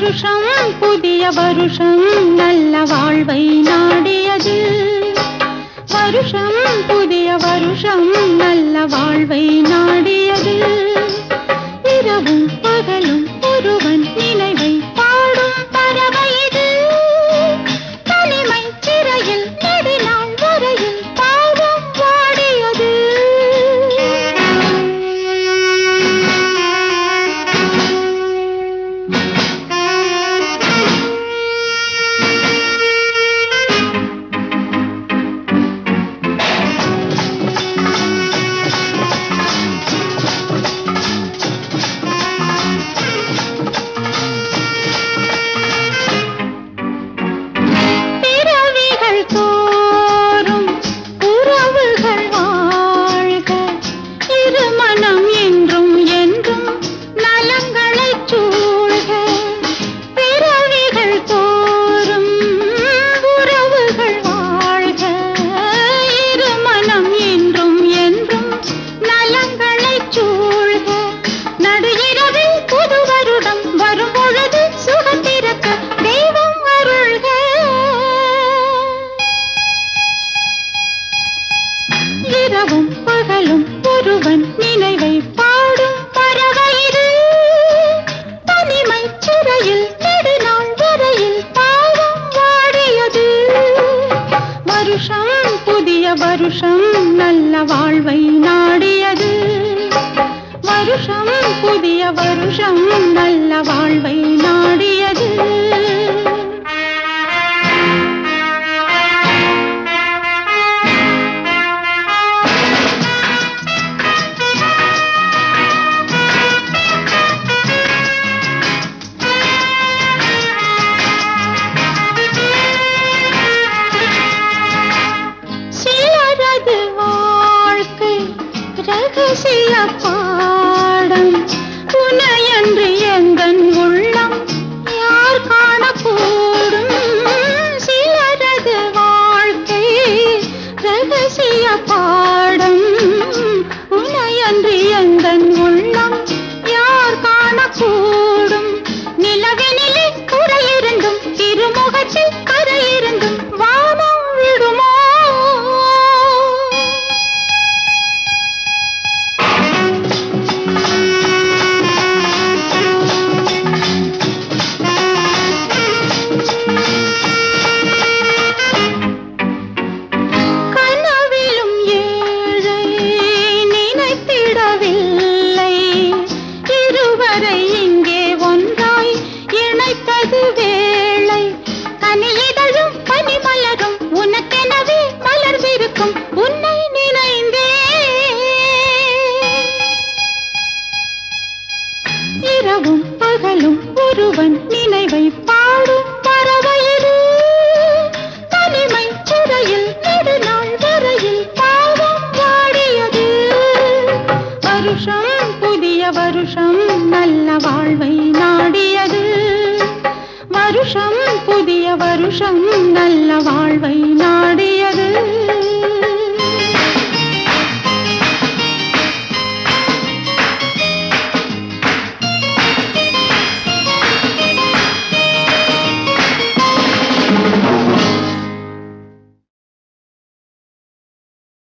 வருஷம் புதிய வருஷம் நல்ல வாழ்வை நாடியது வருஷம் புதிய வருஷம் நல்ல வாழ்வை நாடியது இரவும் பகலும் ஒருவன் நினைவை பாடும் பறவை இது தனிமை சிறையில் நெடுநாள் வரையில் பாவம் வாடியது பிறவிகள் தோறும் உறவுகள் வாழ்க இருமனம் என்றும் என்றும் நலங்களைச் சூழ்க பிறவிகள் தோறும் உறவுகள் வாழ்க இருமனம் என்றும் என்றும் நலங்களைச் சூழ்க நடு இரவில் புது வருடம் வரும் பொழுது சுகத்திறக்க தெய்வம் அருள்க இரவும் பகலும் ஒருவன் நினைவை பாடும் பறவை இது தனிமை சிறையில் நெடுநாள் வரையில் பாவம் வாடியது வருஷம் புதிய வருஷம் நல்ல வாழ்வை நாடியது வருஷம் புதிய வருஷம் நல்ல வாழ்வை நாடியது சிலரது வாழ்க்கை ரகசிய பாடம் உனையன்று எந்தன் உள்ளம் யார் காணக்கூடும் சிலரது வாழ்க்கை ரகசிய பாடம் உனையன்று எந்தன் உள்ளம் யார் காணக்கூடும் நிலவெனிலே குறையிருந்தும் திருமுகத்தில் கரையிருந்தும் வானம் விடுமோ கனவிலும் ஏழை நினைத்திடவில்லை இருவரை இங்கே ஒன்றாய் இணைப்பது வேளை கனியிதழும் பனிமலரும் உனக்கெனவே மலர்ந்திருக்கும் உன்னை நினைந்தே இரவும் பகலும் ஒருவன் நினைவை பாடும் பறவை இது தனிமை சிறையில் நெடுநாள் வரையில் பாவம் வாடியது வருஷம் புதிய வருஷம் நல்ல வாழ்வை நாடியது வருஷம் புதிய வருஷம் நல்ல வாழ்வை நாடியது